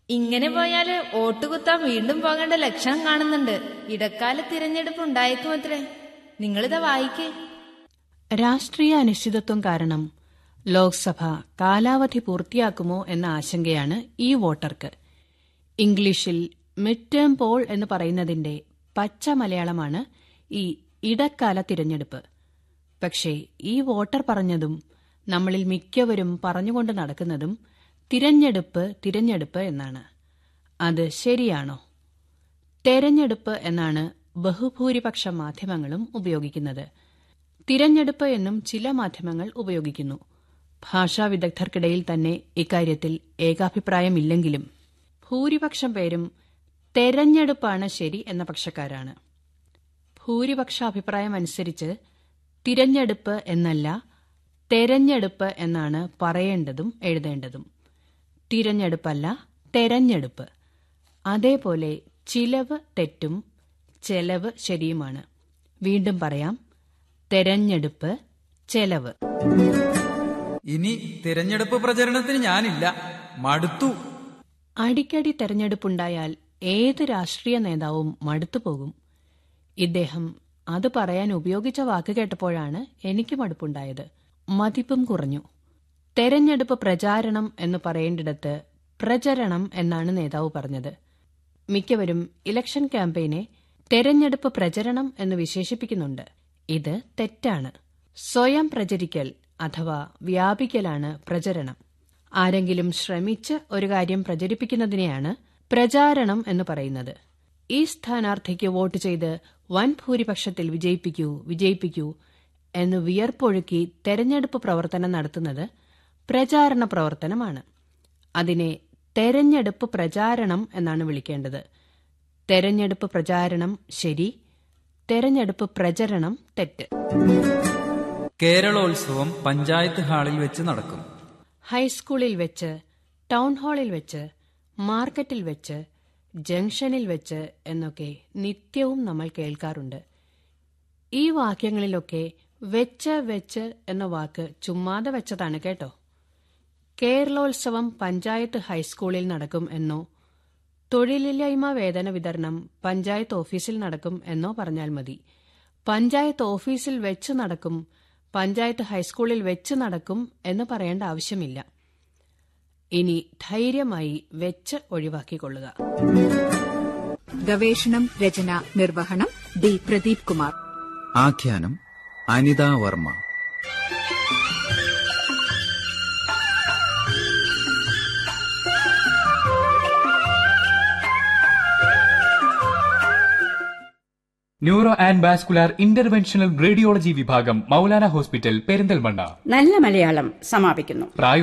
ഇങ്ങനെ പോയാല് വോട്ടുകുത്താൻ വീണ്ടും പോകേണ്ട ലക്ഷണം കാണുന്നുണ്ട് ഇടക്കാല തിരഞ്ഞെടുപ്പ് ഉണ്ടായേക്കുമത്രേ നിങ്ങളിതാ വായിക്കേ രാഷ്ട്രീയ അനിശ്ചിതത്വം കാരണം ലോക്സഭ കാലാവധി പൂർത്തിയാക്കുമോ എന്ന ആശങ്കയാണ് ഈ വോട്ടർക്ക് ഇംഗ്ലീഷിൽ മിഡ് ടേം പോൾ എന്ന് പറയുന്നതിന്റെ പച്ച മലയാളമാണ് ഈ ഇടക്കാല തിരഞ്ഞെടുപ്പ് പക്ഷേ ഈ വോട്ടർ പറഞ്ഞതും നമ്മളിൽ മിക്കവരും പറഞ്ഞുകൊണ്ട് നടക്കുന്നതും തിരഞ്ഞെടുപ്പ് തിരഞ്ഞെടുപ്പ് എന്നാണ് അത് ശരിയാണോ തെരഞ്ഞെടുപ്പ് എന്നാണ് ബഹുഭൂരിപക്ഷ മാധ്യമങ്ങളും ഉപയോഗിക്കുന്നത് തിരഞ്ഞെടുപ്പ് എന്നും ചില മാധ്യമങ്ങൾ ഉപയോഗിക്കുന്നു ഭാഷാ വിദഗ്ധർക്കിടയിൽ തന്നെ ഇക്കാര്യത്തിൽ ഏകാഭിപ്രായമില്ലെങ്കിലും ഭൂരിപക്ഷം പേരും തെരഞ്ഞെടുപ്പാണ് ശരി എന്ന പക്ഷക്കാരാണ് ഭൂരിപക്ഷ അഭിപ്രായം അനുസരിച്ച് തിരഞ്ഞെടുപ്പ് എന്നല്ല തെരഞ്ഞെടുപ്പ് എന്നാണ് പറയേണ്ടതും എഴുതേണ്ടതും തിരഞ്ഞെടുപ്പല്ല തെരഞ്ഞെടുപ്പ് അതേപോലെ ചിലവ് തെറ്റും ചെലവ് ശരിയുമാണ് വീണ്ടും പറയാം തെരഞ്ഞെടുപ്പ് ചെലവ് ഇനി തിരഞ്ഞെടുപ്പ് പ്രചരണത്തിന് ഞാനില്ല മടുത്തു അടിക്കടി തെരഞ്ഞെടുപ്പുണ്ടായാൽ ഏത് രാഷ്ട്രീയ നേതാവും മടുത്തുപോകും ഇദ്ദേഹം അത് പറയാൻ ഉപയോഗിച്ച വാക്ക് കേട്ടപ്പോഴാണ് എനിക്ക് മടുപ്പുണ്ടായത് മതിപ്പും കുറഞ്ഞു തെരഞ്ഞെടുപ്പ് പ്രചാരണം എന്ന് പറയേണ്ടിടത്ത് പ്രചരണം എന്നാണ് നേതാവ് പറഞ്ഞത് മിക്കവരും ഇലക്ഷൻ ക്യാമ്പയിനെ തെരഞ്ഞെടുപ്പ് പ്രചരണം എന്ന് വിശേഷിപ്പിക്കുന്നുണ്ട് ഇത് തെറ്റാണ് സ്വയം പ്രചരിക്കൽ അഥവാ വ്യാപിക്കലാണ് പ്രചരണം ആരെങ്കിലും ശ്രമിച്ച് ഒരു കാര്യം പ്രചരിപ്പിക്കുന്നതിനെയാണ് പ്രചാരണം എന്ന് പറയുന്നത് ഈ സ്ഥാനാർത്ഥിക്ക് വോട്ട് ചെയ്ത് വൻ ഭൂരിപക്ഷത്തിൽ വിജയിപ്പിക്കൂ വിജയിപ്പിക്കൂ എന്ന് വിയർപ്പൊഴുക്കി തെരഞ്ഞെടുപ്പ് പ്രവർത്തനം നടത്തുന്നത് പ്രചാരണ പ്രവർത്തനമാണ് അതിനെ തെരഞ്ഞെടുപ്പ് പ്രചാരണം എന്നാണ് വിളിക്കേണ്ടത് തെരഞ്ഞെടുപ്പ് പ്രചാരണം ശരി തെരഞ്ഞെടുപ്പ് പ്രചരണം തെറ്റ് കേരളോത്സവം പഞ്ചായത്ത് ഹാളിൽ വെച്ച് നടക്കും ഹൈസ്കൂളിൽ വെച്ച് ടൗൺ ഹാളിൽ വെച്ച് മാർക്കറ്റിൽ വെച്ച് ജംഗ്ഷനിൽ വെച്ച് എന്നൊക്കെ നിത്യവും നമ്മൾ കേൾക്കാറുണ്ട് ഈ വാക്യങ്ങളിലൊക്കെ വെച്ച് വെച്ച് എന്ന വാക്ക് ചുമ്മാതെ വെച്ചതാണ് കേട്ടോ കേരളോത്സവം പഞ്ചായത്ത് ഹൈസ്കൂളിൽ നടക്കും എന്നോ തൊഴിലില്ലായ്മ വേതന വിതരണം പഞ്ചായത്ത് ഓഫീസിൽ നടക്കും എന്നോ പറഞ്ഞാൽ മതി പഞ്ചായത്ത് ഓഫീസിൽ വെച്ച് നടക്കും പഞ്ചായത്ത് ഹൈസ്കൂളിൽ വെച്ച് നടക്കും എന്ന് പറയേണ്ട ആവശ്യമില്ല ഇനി ധൈര്യമായി വെച്ച് ഒഴിവാക്കിക്കൊള്ളുക ഗവേഷണം രചന നിർവഹണം ഡി പ്രദീപ് കുമാർ ആഖ്യാനം Anitha Varma neuro and vascular interventional radiology വിഭാഗം മൗലാന ഹോസ്പിറ്റൽ പെരിന്തൽമണ്ണ നല്ല മലയാളം സമാപിക്കുന്നു പ്രായോ